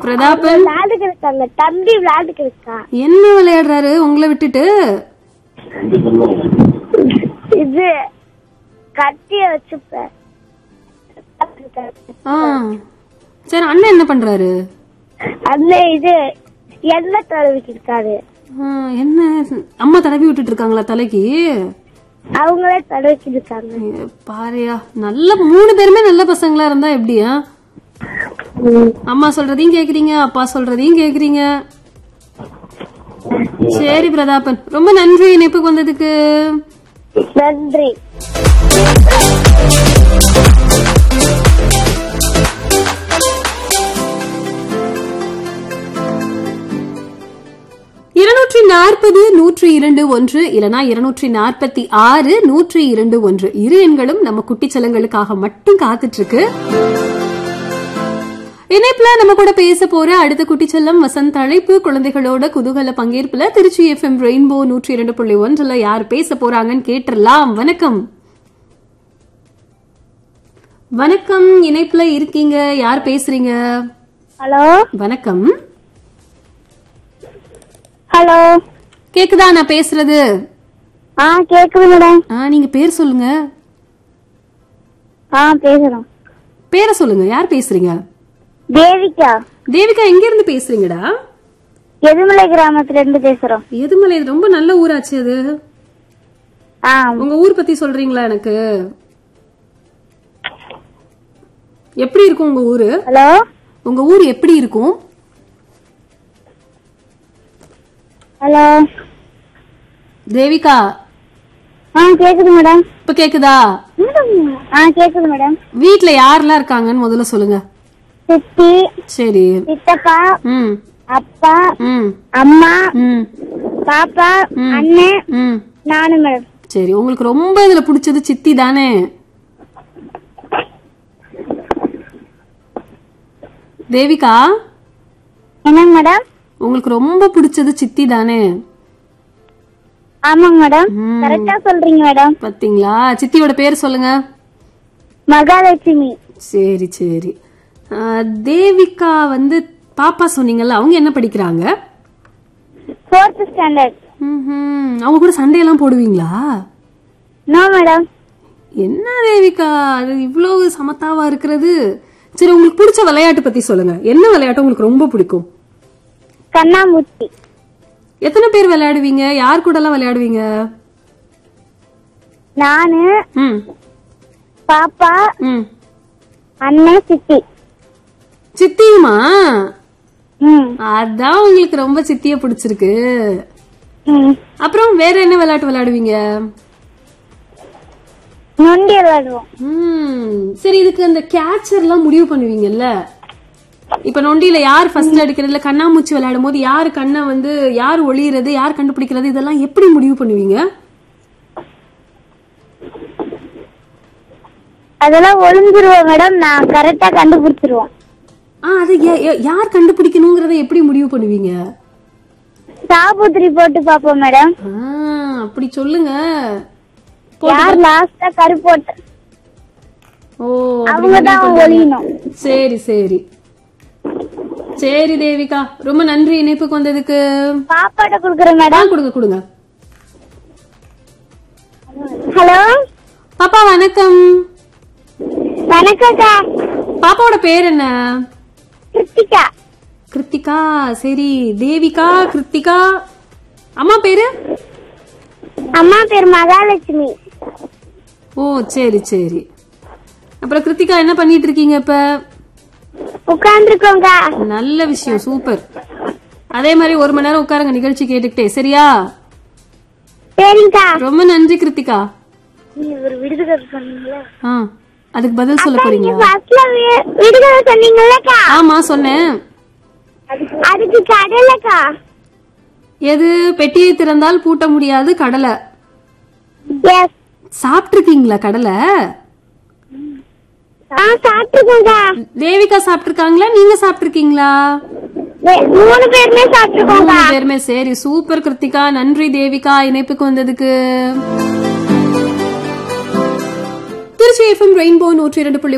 பிரதாபன் விளையாடுக்கு இருக்காங்க தம்பி விளையாடுக்கு இருக்கா என்ன விளையாடுறாரு உங்களை விட்டுட்டு இது கத்திய வச்சுப்பேன் ஆ சரி அண்ணன் என்ன பண்றாரு அந்த இது எண்ணெய் தடவிக்கு இருக்காரு ஆ, என்ன அம்மா தடவி விட்டுட்டு இருக்காங்களா தலைக்கு அவங்களே தடவிக்கு இருக்காங்க ஐய, பாருயா நல்ல மூணு பேருமே நல்ல பசங்களா இருந்தா எப்படியா அம்மா சொல்றதையும் கேக்குறீங்க அப்பா சொல்றதையும் கேக்குறீங்க சரி பிரதாபன் ரொம்ப நன்றி இணைப்புக்கு வந்ததுக்கு நன்றி இருநூற்றி நாற்பது நூற்றி இரண்டு ஒன்று இல்லனா இருநூற்றி நாற்பத்தி ஆறு நூற்றி இரண்டு ஒன்று இரு எண்களும் நம்ம குட்டிச்சலங்களுக்காக மட்டும் காத்துட்டு இருக்கு இணைப்புல நம்ம கூட பேச போற அடுத்த குட்டிச்செல்லம் வசந்த் அழைப்பு குழந்தைகளோட குதூகல பங்கேற்புல திருச்சி எஃப்எம் ரெயின்போ நூற்றி இரண்டு புள்ளி ஒன்றுல யார் பேச போறாங்கன்னு கேட்டுறலாம் வணக்கம் வணக்கம் இணைப்புல இருக்கீங்க யார் பேசுறீங்க ஹலோ வணக்கம் ஹலோ கேக்குதா நான் பேசுறது ஆ கேக்குது மேடம் ஆ நீங்க பேர் சொல்லுங்க ஆ பேசுறோம் பேரை சொல்லுங்க யார் பேசுறீங்க தேவிகா தேவிகா எங்க இருந்து பேசுறீங்கடா எதுமலை கிராமத்துல இருந்து பேசுறோம் எதுமலை இது ரொம்ப நல்ல ஊராச்சு அது ஆ உங்க ஊர் பத்தி சொல்றீங்களா எனக்கு எப்படி இருக்கும் உங்க ஊரு ஹலோ உங்க ஊர் எப்படி இருக்கும் ஹலோ தேவிகா ஆ கேக்குது மேடம் இப்ப கேக்குதா ஆ கேக்குது மேடம் வீட்ல யாரெல்லாம் இருக்காங்கன்னு முதல்ல சொல்லுங்க சித்தி சரி சித்தப்பா ம் அப்பா ம் அம்மா ம் பாப்பா அண்ணன் ம் நானு மேடம் சரி உங்களுக்கு ரொம்ப இதுல பிடிச்சது சித்தி தானே தேவிகா என்னங்க மேடம் உங்களுக்கு ரொம்ப பிடிச்சது சித்தி தானே ஆமாங்க மேடம் ம். கரெக்டா சொல்றீங்க மேடம் பாத்தீங்களா சித்தியோட பேர் சொல்லுங்க மகாலட்சுமி சரி சரி ஆ, தேவிகா வந்து பாப்பா சொன்னீங்கல்ல அவங்க என்ன படிக்கிறாங்க ஃபோர்த் ஸ்டாண்டர்ட் ம்ஹும். அவங்க கூட சண்டையெல்லாம் போடுவீங்களா நோ மேடம் என்ன தேவிகா அது இவ்வளவு சமத்தாவா இருக்கிறது சரி உங்களுக்கு பிடிச்ச விளையாட்டு பத்தி சொல்லுங்க என்ன விளையாட்டு உங்களுக்கு ரொம்ப பிடிக்கும் கண்ணாமூச்சி எத்தனை பேர் விளையாடுவீங்க யார் கூட எல்லாம் விளையாடுவீங்க நானு ம் பாப்பா ம் அண்ணன் சித்தி சித்தியுமா ம் அதான் உங்களுக்கு ரொம்ப சித்திய பிடிச்சிருக்கு ம் அப்புறம் வேற என்ன விளையாட்டு விளையாடுவீங்க நொண்டி விளையாடுவோம் ம் சரி இதுக்கு அந்த கேட்சர் எல்லாம் முடிவு பண்ணுவீங்கல்ல இப்ப நொண்டியில யார் ஃபர்ஸ்ட் அடிக்கிறது இல்ல கண்ணாமூச்சி விளையாடும் போது யார் கண்ணை வந்து யார் ஒளியறது யார் கண்டுபிடிக்கிறது இதெல்லாம் எப்படி முடிவு பண்ணுவீங்க அதெல்லாம் ஒளிஞ்சிருவோம் மேடம் நான் கரெக்டா கண்டுபிடிச்சிருவோம் ஆ அது யா- யா- யார் கண்டுபிடிக்கணுங்கிறத எப்படி முடிவு பண்ணுவீங்க சாபுத்திரி போட்டு பாப்போம் மேடம் ஆ, அப்படி சொல்லுங்க யார் லாஸ்டா கருப்போட்டு ஓ அப்படி அவங்க தான் முடிவு பண்றீங்க. ஒளியணும் சரி சரி சரி தேவிகா ரொம்ப நன்றி இணைப்புக்கு வந்ததுக்கு பாப்பாட்ட குடுக்குறேன் ஆ மேடம் கொடுங்க கொடுங்க ஹலோ பாப்பா வணக்கம் வணக்கம்க்கா பாப்பாவோட பேர் என்ன கிருத்திகா கிருத்திகா சரி தேவிகா கிருத்திகா அம்மா பேரு அம்மா பேர் மகாலட்சுமி ஓ சரி சரி அப்புறம் கிருத்திகா என்ன பண்ணிட்டு இருக்கீங்க இப்ப உட்கார்ந்துருக்கோங்க நல்ல விஷயம் சூப்பர் அதே மாதிரி ஒரு மணி நேரம் உட்காருங்க நிகழ்ச்சி கேட்டுக்கிட்டே சரியா சரிங்கக்கா ரொம்ப நன்றி கிருத்திகா நீ ஒரு விடுதலை சொன்னீங்களா ஆ அதுக்கு பதில் சொல்ல போறீங்களா ஃபர்ஸ்ட்ல விடுதலை சொன்னீங்கல்லக்கா ஆமா சொன்னேன் அதுக்கு கடலைக்கா எது பெட்டியை திறந்தால் பூட்ட முடியாது கடலை எஸ் சாப்பிட்டிருக்கீங்களா கடலை ஆ சாப்பிட்டுக்கோங்க தேவிகா சாப்பிட்டிருக்காங்களா நீங்க சாப்பிட்டிருக்கீங்களா மூணு பேருமே சாப்பிட்டுக்கோங்க மூணு பேருமே சரி சூப்பர் கிருத்திகா நன்றி தேவிகா இணைப்புக்கு வந்ததுக்கு திருச்சி எஃப்எம் ரெயின்போ நூற்றி இரண்டு புள்ளி